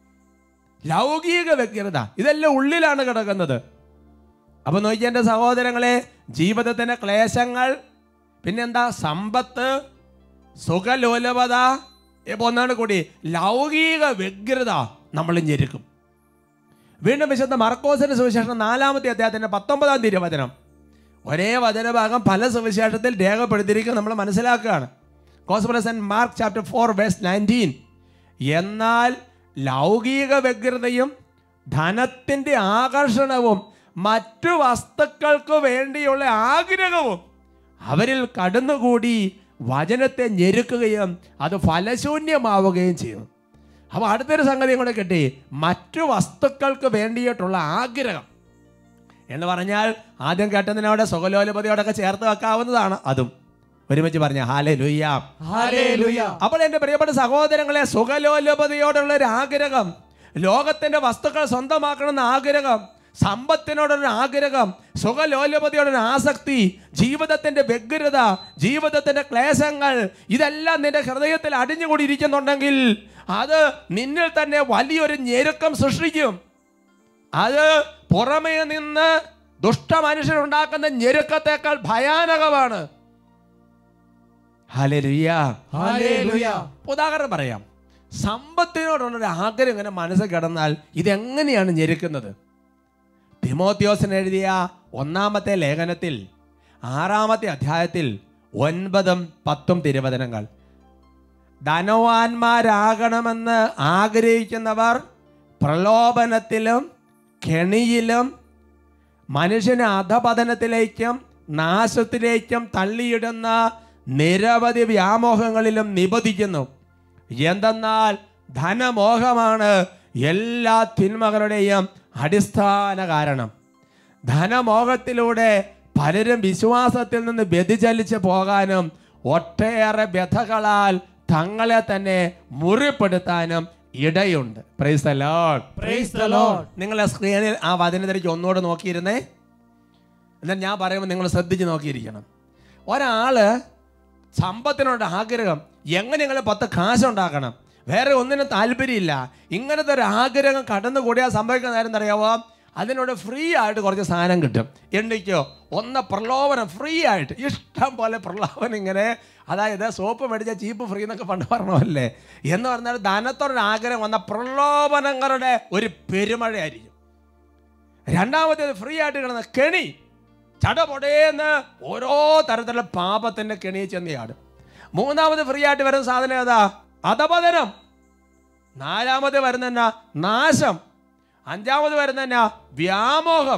ലൗകിക വ്യഗ്രത ഇതെല്ലാം ഉള്ളിലാണ് കിടക്കുന്നത് അപ്പൊ നോക്കിയ എൻ്റെ സഹോദരങ്ങളെ ജീവിതത്തിന്റെ ക്ലേശങ്ങൾ പിന്നെന്താ സമ്പത്ത് സുഖലോലപത ഇപ്പൊ ഒന്നാണ് കൂടി ലൗകിക വ്യഗ്രത നമ്മൾ ഞെരുക്കും വീണ്ടും വിശുദ്ധ മർക്കോസിന്റെ സുവിശേഷം നാലാമത്തെ അദ്ദേഹത്തിന്റെ പത്തൊമ്പതാം തിരുവചനം ഒരേ വചനഭാഗം പല സുവിശേഷത്തിൽ രേഖപ്പെടുത്തിയിരിക്കുന്നത് നമ്മൾ മനസ്സിലാക്കുകയാണ് gospel saint Mark chapter four verse nineteen എന്നാൽ ലൗകിക വ്യഗ്രതയും ധനത്തിൻ്റെ ആകർഷണവും മറ്റു വസ്തുക്കൾക്ക് വേണ്ടിയുള്ള ആഗ്രഹവും അവരിൽ കടന്നുകൂടി വചനത്തെ ഞെരുക്കുകയും അത് ഫലശൂന്യമാവുകയും ചെയ്യും അപ്പോൾ അടുത്തൊരു സംഗതിയും കൂടെ കിട്ടി മറ്റു വസ്തുക്കൾക്ക് വേണ്ടിയിട്ടുള്ള ആഗ്രഹം എന്ന് പറഞ്ഞാൽ ആദ്യം കേട്ടതിനോടെ സുഖലോലപതിയോടൊക്കെ ചേർത്ത് വെക്കാവുന്നതാണ് അതും ഒരുമിച്ച് പറഞ്ഞ ഹാലേ ലുയ്യാം ഹല്ലേലൂയ അപ്പോൾ എൻ്റെ പ്രിയപ്പെട്ട സഹോദരങ്ങളെ സുഖലോലപതിയോടുള്ള ഒരു ആഗ്രഹം ലോകത്തിന്റെ വസ്തുക്കൾ സ്വന്തമാക്കണമെന്ന ആഗ്രഹം സമ്പത്തിനോടൊരു ആഗ്രഹം സുഖലോലപതിയോടൊരു ആസക്തി ജീവിതത്തിന്റെ വ്യഗ്രത ജീവിതത്തിന്റെ ക്ലേശങ്ങൾ ഇതെല്ലാം നിന്റെ ഹൃദയത്തിൽ അടിഞ്ഞുകൂടിയിരിക്കുന്നുണ്ടെങ്കിൽ അത് നിന്നിൽ തന്നെ വലിയൊരു ഞെരുക്കം സൃഷ്ടിക്കും അത് പുറമേ നിന്ന് ദുഷ്ടമനുഷ്യരുണ്ടാക്കുന്ന ഞെരുക്കത്തേക്കാൾ ഭയാനകമാണ് ഹല്ലേലൂയ ഹല്ലേലൂയ ഉദാഹരണം പറയാം സമ്പത്തിനോടുള്ളൊരു ആഗ്രഹം ഇങ്ങനെ മനസ്സിൽ കിടന്നാൽ ഇതെങ്ങനെയാണ് ഞെരുക്കുന്നത് തിമോത്യോസിന് എഴുതിയ ഒന്നാമത്തെ ലേഖനത്തിൽ ആറാമത്തെ അധ്യായത്തിൽ ഒൻപതും പത്തും തിരുവചനങ്ങൾ ധനവാന്മാരാകണമെന്ന് ആഗ്രഹിക്കുന്നവർ പ്രലോഭനത്തിലും കെണിയിലും മനുഷ്യനെ അധപതനത്തിലേക്കും നാശത്തിലേക്കും തള്ളിയിടുന്ന നിരവധി വ്യാമോഹങ്ങളിലും നിബന്ധിക്കുന്നു എന്തെന്നാൽ ധനമോഹമാണ് എല്ലാ തിന്മകളുടെയും അടിസ്ഥാന കാരണം ധനമോഹത്തിലൂടെ പലരും വിശ്വാസത്തിൽ നിന്ന് വ്യതിചലിച്ച് പോകാനും ഒട്ടേറെ വ്യഥകളാൽ തങ്ങളെ തന്നെ മുറിപ്പെടുത്താനും ഇടയുണ്ട് praise the Lord praise the Lord നിങ്ങളെ സ്ക്രീനിൽ ആ വചനത്തിലേക്ക് ഒന്നുകൂടെ നോക്കിയിരുന്നേ എന്നാൽ ഞാൻ പറയുമ്പോൾ നിങ്ങൾ ശ്രദ്ധിച്ച് നോക്കിയിരിക്കണം ഒരാള് സമ്പത്തിനോട് ആഗ്രഹം എങ്ങനെ നിങ്ങൾ പത്ത് കാശുണ്ടാക്കണം വേറെ ഒന്നിനും താല്പര്യമില്ല ഇങ്ങനത്തെ ഒരു ആഗ്രഹം കടന്നുകൂടിയാൽ സംഭവിക്കുന്ന കാര്യം അറിയാവോ അതിനോട് ഫ്രീ ആയിട്ട് കുറച്ച് സാധനം കിട്ടും എണ്ണിക്കോ ഒന്ന് പ്രലോഭനം ഫ്രീ ആയിട്ട് ഇഷ്ടം പോലെ പ്രലോഭനം ഇങ്ങനെ അതായത് സോപ്പ് മേടിച്ച ചീപ്പ് ഫ്രീ എന്നൊക്കെ പണ്ട് പറഞ്ഞല്ലേ എന്ന് പറഞ്ഞാൽ ധനത്തോടൊരു ആഗ്രഹം വന്ന പ്രലോഭനങ്ങളുടെ ഒരു പെരുമഴയായിരിക്കും രണ്ടാമത്തേത് ഫ്രീ ആയിട്ട് കിടന്ന കെണി ചടപൊടേന്ന് ഓരോ തരത്തിലുള്ള പാപത്തിന്റെ കെണി ചെന്നയാട് മൂന്നാമത് ഫ്രീ ആയിട്ട് വരുന്ന സാധനം ഏതാ അധപതനം നാലാമത് വരുന്ന എന്നാ നാശം അഞ്ചാമത് വരുന്ന എന്നാ വ്യാമോഹം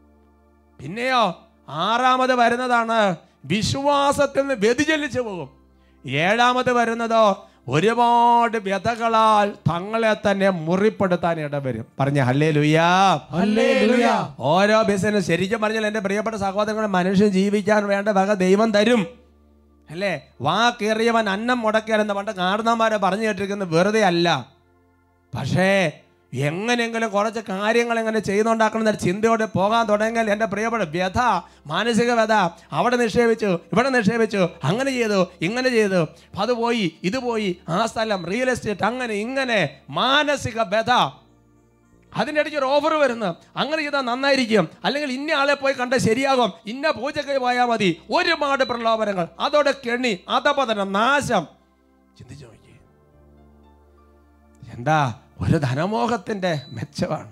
പിന്നെയോ ആറാമത് വരുന്നതാണ് വിശ്വാസത്തിൽ നിന്ന് വ്യതിചലിച്ചു പോകും ഏഴാമത് വരുന്നതോ ഒരുപാട് വ്യതകളാൽ തങ്ങളെ തന്നെ മുറിപ്പെടുത്താൻ ഇടവരും പറഞ്ഞ ഹല്ലേ ലുയ്യാ ഹല്ലേലൂയ ഓരോ ബിസിനസ് ശരിക്കും പറഞ്ഞാൽ എൻ്റെ പ്രിയപ്പെട്ട സഹോദരങ്ങളെ മനുഷ്യൻ ജീവിക്കാൻ വേണ്ട വക ദൈവം തരും അല്ലേ വാ കയറിയവൻ അന്നം മുടക്കിയാലെന്ന് പണ്ട് കാരണന്മാരെ പറഞ്ഞു കേട്ടിരിക്കുന്നത് വെറുതെ അല്ല പക്ഷേ എങ്ങനെയെങ്കിലും കുറച്ച് കാര്യങ്ങൾ എങ്ങനെ ചെയ്തുണ്ടാക്കണം എന്ന ചിന്തയോടെ പോകാൻ തുടങ്ങിയാൽ എൻ്റെ പ്രിയപ്പെട്ട വ്യഥ മാനസിക വ്യഥ അവിടെ നിക്ഷേപിച്ചു ഇവിടെ നിക്ഷേപിച്ചു അങ്ങനെ ചെയ്തു ഇങ്ങനെ ചെയ്തു അത് പോയി ഇത് പോയി ആ സ്ഥലം റിയൽ എസ്റ്റേറ്റ് അങ്ങനെ ഇങ്ങനെ മാനസിക വ്യഥ അതിൻ്റെ ഇടയ്ക്ക് ഒരു ഓഫർ വരുന്നു അങ്ങനെ ചെയ്താൽ നന്നായിരിക്കും അല്ലെങ്കിൽ ഇന്ന ആളെ പോയി കണ്ട ശരിയാകും ഇന്ന പൂജയ്ക്ക് പോയാൽ മതി ഒരുപാട് പ്രലോഭനങ്ങൾ അതോടെ കെണി അധപതനം നാശം ചിന്തിച്ചു നോക്കി എന്താ ഒരു ധനമോഹത്തിന്റെ മെച്ചമാണ്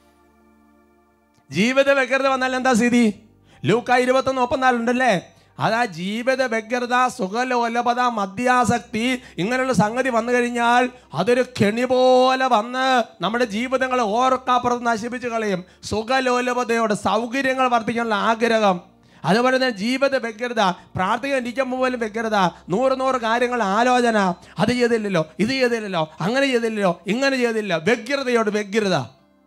ജീവിത വ്യഗ്രത വന്നാൽ എന്താ സ്ഥിതി ലൂക്ക ഇരുപത്തൊന്ന് ഒപ്പനാലുണ്ടല്ലേ അതാ ജീവിത വ്യഗ്രത സുഖലോലപത മദ്യാസക്തി ഇങ്ങനെയുള്ള സംഗതി വന്നു കഴിഞ്ഞാൽ അതൊരു കെണി പോലെ വന്ന് നമ്മുടെ ജീവിതങ്ങളെ ഓർക്കാപ്പുറത്ത് നശിപ്പിച്ച് കളയും സുഖലോലപതയോട് സൗകര്യങ്ങൾ വർദ്ധിക്കാനുള്ള ആഗ്രഹം അതുപോലെ തന്നെ ജീവിത വ്യഗ്രത പ്രാർത്ഥിക്കാൻ ഇരിക്കുമ്പോൾ പോലും വ്യഗ്രത നൂറ് നൂറ് കാര്യങ്ങൾ ആലോചന അത് ചെയ്തില്ലല്ലോ ഇത് ചെയ്തില്ലല്ലോ അങ്ങനെ ചെയ്തില്ലല്ലോ ഇങ്ങനെ ചെയ്തില്ല വ്യഗ്രതയോട് വ്യഗ്രത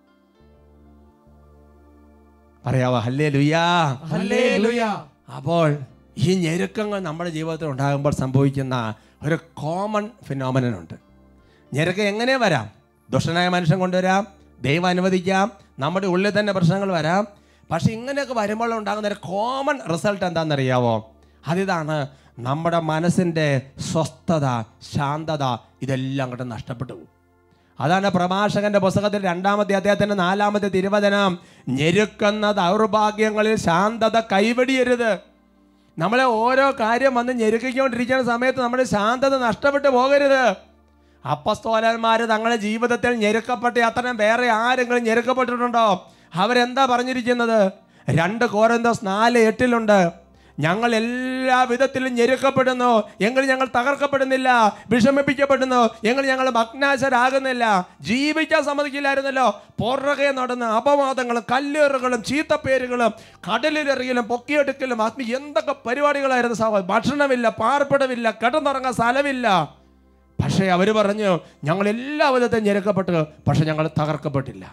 പറയാവോ ഹല്ലേ ലുയ്യാ ഹല്ലേലൂയ അപ്പോൾ ഈ ഞെരുക്കങ്ങൾ നമ്മുടെ ജീവിതത്തിൽ ഉണ്ടാകുമ്പോൾ സംഭവിക്കുന്ന ഒരു കോമൺ ഫിനോമിനൻ ഉണ്ട് ഞെരുക്കം എങ്ങനെ വരാം ദുഷ്ടനായ മനുഷ്യൻ കൊണ്ടുവരാം ദൈവം അനുവദിക്കാം നമ്മുടെ ഉള്ളിൽ തന്നെ പ്രശ്നങ്ങൾ വരാം പക്ഷെ ഇങ്ങനെയൊക്കെ വരുമ്പോൾ ഉണ്ടാകുന്ന ഒരു കോമൺ റിസൾട്ട് എന്താണെന്നറിയാവോ അതിതാണ് നമ്മുടെ മനസ്സിൻ്റെ സ്വസ്ഥത ശാന്തത ഇതെല്ലാം അങ്ങോട്ട് നഷ്ടപ്പെട്ടു പോകും അതാണ് പ്രഭാഷകന്റെ പുസ്തകത്തിൽ രണ്ടാമത്തെ അദ്ദേഹത്തിന്റെ നാലാമത്തെ തിരുവചനം ഞെരുക്കുന്ന ദൗർഭാഗ്യങ്ങളിൽ ശാന്തത കൈവെടിയരുത് നമ്മളെ ഓരോ കാര്യം വന്ന് ഞെരുക്കിക്കൊണ്ടിരിക്കുന്ന സമയത്ത് നമ്മുടെ ശാന്തത നഷ്ടപ്പെട്ടു പോകരുത് അപ്പസ്തോലന്മാർ തങ്ങളുടെ ജീവിതത്തിൽ ഞെരുക്കപ്പെട്ട് അത്തരം വേറെ ആരെങ്കിലും ഞെരുക്കപ്പെട്ടിട്ടുണ്ടോ അവരെന്താ പറഞ്ഞിരിക്കുന്നത് രണ്ട് കോരന്തോസ് നാല് എട്ടിലുണ്ട് ഞങ്ങൾ എല്ലാ വിധത്തിലും ഞെരുക്കപ്പെടുന്നു എങ്കിൽ ഞങ്ങൾ തകർക്കപ്പെടുന്നില്ല വിഷമിപ്പിക്കപ്പെടുന്നു എങ്കിൽ ഞങ്ങൾ ഭഗ്നാശരാകുന്നില്ല ജീവിക്കാൻ സമ്മതിക്കില്ലായിരുന്നല്ലോ പുറകെ നടന്ന് അപവാദങ്ങളും കല്ലേറുകളും ചീത്തപ്പേരുകളും കടലിലെറിയലും പൊക്കിയെടുക്കലും ആത്മീ എന്തൊക്കെ പരിപാടികളായിരുന്നു സഹോദരൻ ഭക്ഷണമില്ല പാർപ്പിടമില്ല കിടന്നുറങ്ങാൻ സ്ഥലമില്ല പക്ഷേ അവർ പറഞ്ഞു ഞങ്ങൾ എല്ലാ വിധത്തെയും ഞെരുക്കപ്പെട്ടു പക്ഷെ ഞങ്ങൾ തകർക്കപ്പെട്ടില്ല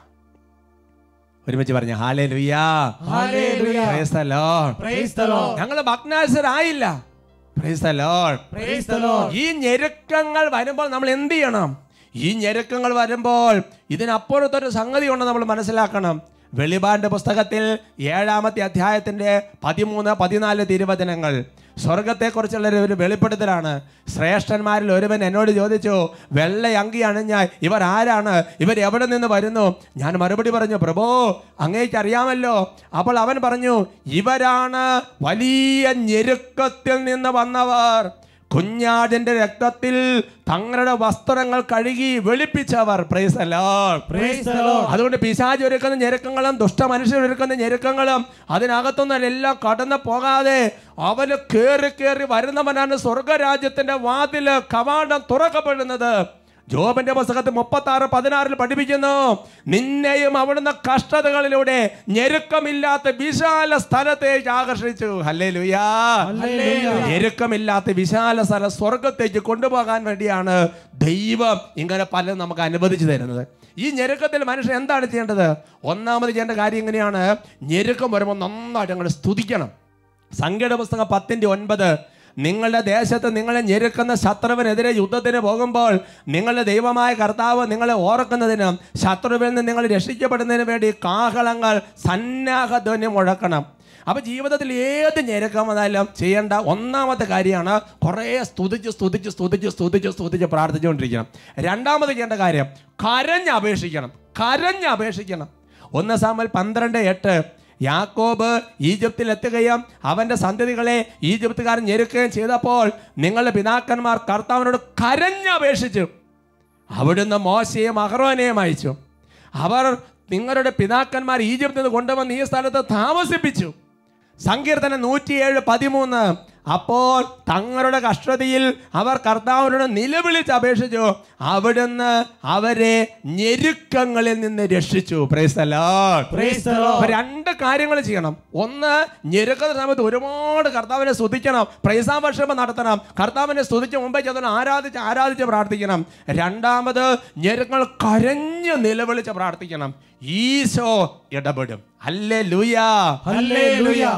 ഒരുമിച്ച് പറഞ്ഞു ഹാലേ hallelujah Hallelujah. Praise the Lord. ഞങ്ങൾ ഭഗ്നാശരായില്ല Praise the Lord. Praise the Lord. ഈ ഞെരുക്കങ്ങൾ വരുമ്പോൾ നമ്മൾ എന്ത് ചെയ്യണം ഈ ഞെരുക്കങ്ങൾ വരുമ്പോൾ ഇതിനപ്പുറത്തൊരു സംഗതി കൊണ്ട് നമ്മൾ മനസ്സിലാക്കണം വെളിപാടിന്റെ പുസ്തകത്തിൽ ഏഴാമത്തെ അധ്യായത്തിന്റെ പതിമൂന്ന് പതിനാല് തിരുവചനങ്ങൾ സ്വർഗത്തെക്കുറിച്ചുള്ള ഒരു വെളിപ്പെടുത്തലാണ് ശ്രേഷ്ഠന്മാരിൽ ഒരുവൻ എന്നോട് ചോദിച്ചു വെള്ള അങ്കി അണിഞ്ഞ ഇവർ ആരാണ് ഇവർ എവിടെ നിന്ന് വരുന്നു ഞാൻ മറുപടി പറഞ്ഞു പ്രഭോ അങ്ങേക്ക് അറിയാമല്ലോ അപ്പോൾ അവൻ പറഞ്ഞു ഇവരാണ് വലിയ ഞെരുക്കത്തിൽ നിന്ന് വന്നവർ കുഞ്ഞാടിന്റെ രക്തത്തിൽ തങ്ങളുടെ വസ്ത്രങ്ങൾ കഴുകി വെളുപ്പിച്ചവർ പ്രൈസ് Praise the Lord. അതുകൊണ്ട് പിശാജ് ഒരുക്കുന്ന ഞെരുക്കങ്ങളും ദുഷ്ട മനുഷ്യർ ഒരുക്കുന്ന ഞെരുക്കങ്ങളും അതിനകത്തൊന്നും എല്ലാം കടന്നു പോകാതെ അവന് കേറി കേറി വരുന്നവനാണ് സ്വർഗരാജ്യത്തിന്റെ വാതില് കവാടം തുറക്കപ്പെടുന്നത് ജോബിന്റെ പുസ്തകത്തിൽ മുപ്പത്തി ആറ് പതിനാറിൽ പഠിപ്പിക്കുന്നു നിന്നെയും അവിടുന്ന് കഷ്ടതകളിലൂടെ ഞെരുക്കമില്ലാത്ത വിശാല സ്ഥലത്തേക്ക് ആകർഷിച്ചു ഹല്ലേ ലുയാ Hallelujah. ഞെരുക്കമില്ലാത്ത വിശാല സ്ഥലം സ്വർഗത്തേക്ക് കൊണ്ടുപോകാൻ വേണ്ടിയാണ് ദൈവം ഇങ്ങനെ പലതും നമുക്ക് അനുവദിച്ചു തരുന്നത് ഈ ഞെരുക്കത്തിൽ മനുഷ്യൻ എന്താണ് ചെയ്യേണ്ടത് ഒന്നാമത് ചെയ്യേണ്ട കാര്യം എങ്ങനെയാണ് ഞെരുക്കം വരുമ്പോൾ നന്നായിട്ട് അങ്ങോട്ട് സ്തുതിക്കണം സംഖ്യയുടെ പുസ്തകം പത്തിൻ്റെ ഒൻപത് നിങ്ങളുടെ ദേശത്ത് നിങ്ങളെ ഞെരുക്കുന്ന ശത്രുവിനെതിരെ യുദ്ധത്തിന് പോകുമ്പോൾ നിങ്ങളുടെ ദൈവമായ കർത്താവ് നിങ്ങളെ ഓർക്കുന്നതിനും ശത്രുവിൽ നിന്ന് നിങ്ങൾ രക്ഷിക്കപ്പെടുന്നതിന് വേണ്ടി കാഹളങ്ങൾ സന്നാഹധ്വനി മുഴക്കണം അപ്പൊ ജീവിതത്തിൽ ഏത് ഞെരുക്കം വന്നാലും ചെയ്യേണ്ട ഒന്നാമത്തെ കാര്യമാണ് കുറേ സ്തുതിച്ച് സ്തുതിച്ച് സ്തുതിച്ച് സ്തുതിച്ച് സ്തുതിച്ച് പ്രാർത്ഥിച്ചുകൊണ്ടിരിക്കണം രണ്ടാമത് ചെയ്യേണ്ട കാര്യം കരഞ്ഞ് അപേക്ഷിക്കണം കരഞ്ഞ് അപേക്ഷിക്കണം ഒന്ന് സാമൽ പന്ത്രണ്ട് എട്ട് യാക്കോബ് ഈജിപ്തിൽ എത്തുകയും അവന്റെ സന്തതികളെ ഈജിപ്തുകാരൻ ഞെരുക്കുകയും ചെയ്തപ്പോൾ നിങ്ങളുടെ പിതാക്കന്മാർ കർത്താവിനോട് കരഞ്ഞപേക്ഷിച്ചു അവിടുന്ന് മോശയും അഹ്റോനെയും അയച്ചു അവർ നിങ്ങളുടെ പിതാക്കന്മാർ ഈജിപ്തിൽ നിന്ന് കൊണ്ടുവന്ന് ഈ സ്ഥലത്ത് താമസിപ്പിച്ചു സങ്കീർത്തനം നൂറ്റിയേഴ് പതിമൂന്ന് അപ്പോൾ തങ്ങളുടെ കഷ്ടതയിൽ അവർ കർത്താവിനോട് നിലവിളിച്ച് അപേക്ഷിച്ചു അവിടുന്ന് അവരെ ഞെരുക്കങ്ങളിൽ നിന്ന് രക്ഷിച്ചു Praise the Lord. Praise the Lord. അപ്പൊ രണ്ട് കാര്യങ്ങൾ ചെയ്യണം ഒന്ന് ഞെരുക്കുന്ന സമയത്ത് ഒരുപാട് കർത്താവിനെ സ്തുതിക്കണം പ്രൈസാപക്ഷേപം നടത്തണം കർത്താവിനെ സ്തുതിച്ച് മുമ്പേ ചെന്ന് ആരാധിച്ച് ആരാധിച്ച് പ്രാർത്ഥിക്കണം രണ്ടാമത് ഞെരുക്കങ്ങൾ കരഞ്ഞ് നിലവിളിച്ച് പ്രാർത്ഥിക്കണം ഈശോ ഇടപെടും അല്ലേ ലൂയാ Hallelujah.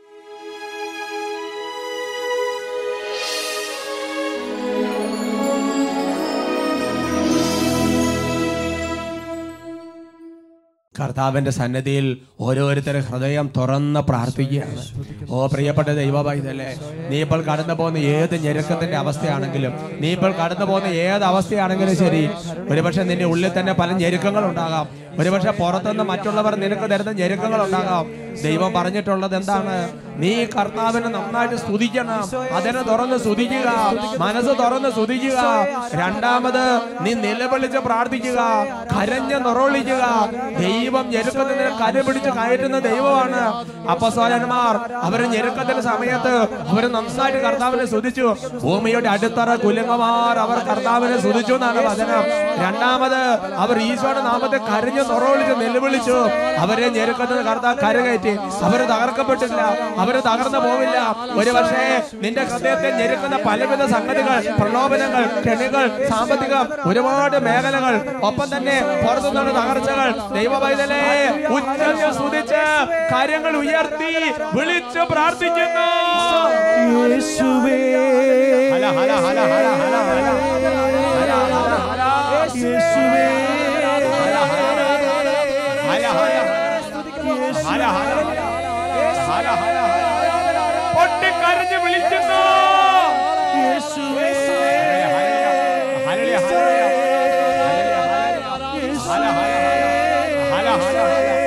കർത്താവിന്റെ സന്നദ്ധിയിൽ ഓരോരുത്തരും ഹൃദയം തുറന്ന് പ്രാർത്ഥിക്കുകയാണ് ഓ പ്രിയപ്പെട്ട ദൈവവൈതല്ലേ നീ ഇപ്പോൾ കടന്നു പോകുന്ന ഏത് ഞെരുക്കത്തിന്റെ അവസ്ഥയാണെങ്കിലും നീ ഇപ്പോൾ കടന്നു പോകുന്ന ഏത് അവസ്ഥയാണെങ്കിലും ശരി ഒരുപക്ഷെ നിന്റെ ഉള്ളിൽ തന്നെ പല ഞെരുക്കങ്ങൾ ഉണ്ടാകാം ഒരുപക്ഷെ പുറത്തുനിന്ന് മറ്റുള്ളവർ നിനക്ക് തരുന്ന ഞെരുക്കങ്ങൾ ഉണ്ടാകാം ദൈവം പറഞ്ഞിട്ടുള്ളത് എന്താണ് നീ കർത്താവിനെ നന്നായിട്ട് സ്തുതിക്കണം അതിനെ തുറന്ന് സ്തുതിക്കുക മനസ്സ് തുറന്ന് സ്തുതിക്കുക രണ്ടാമത് നീ നിലവിളിച്ച് പ്രാർത്ഥിക്കുക കരഞ്ഞ് നിറവിളിക്കുക ദൈവം ഞെരുക്കത്തിന് കരുപിടിച്ച് കയറ്റുന്ന ദൈവമാണ് അപ്പസ്വലന്മാർ അവര് ഞെരുക്കത്തിന്റെ സമയത്ത് അവര് നന്നായിട്ട് കർത്താവിനെ സ്തുതിച്ചു ഭൂമിയുടെ അടിത്തറ കുലുങ്ങമാർ അവർ കർത്താവിനെ സ്തുതിച്ചു എന്നാണ് വചനം രണ്ടാമത് അവർ ഈശോയുടെ നാമത്തെ കരഞ്ഞു നിറവിളിച്ച് നിലവിളിച്ചു അവരെ ഞെരുക്കത്തിന് കർത്താവ് കരകയറ്റി അവര് തകർക്കപ്പെട്ടില്ല അവര് തകർന്നു പോവില്ല ഒരു പക്ഷേ നിന്റെ ഹൃദയത്തെ ഞെരുക്കുന്ന പലവിധ സംഗതികൾ പ്രലോഭനങ്ങൾ കെണികൾ സാമ്പത്തികം ഒരുപാട് മേഖലകൾ ഒപ്പം തന്നെ പുറത്തുനിന്നുള്ള തകർച്ചകൾ ദൈവവൈതലേ ഉച്ചത്തിൽ സ്തുതിച്ച് കാര്യങ്ങൾ ഉയർത്തി വിളിച്ച് പ്രാർത്ഥിക്കുന്നു യേശുവേ ഹല ഹല ഹല ഹല ഹല ഹല ഹല ഹല ഹല യേശുവേ ഹല ഹല ഹല ഹല ഹല ഹല പൊട്ടിക്കരഞ്ഞ് വിളിക്കുന്നു യേശുവേ ഹല്ലേലൂയ, ഹല്ലേലൂയ, ഹല്ലേലൂയ, ഹല, ഹല, ഹല,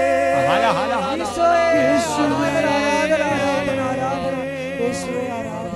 ഹല, ഹല, ഹല, ഹല.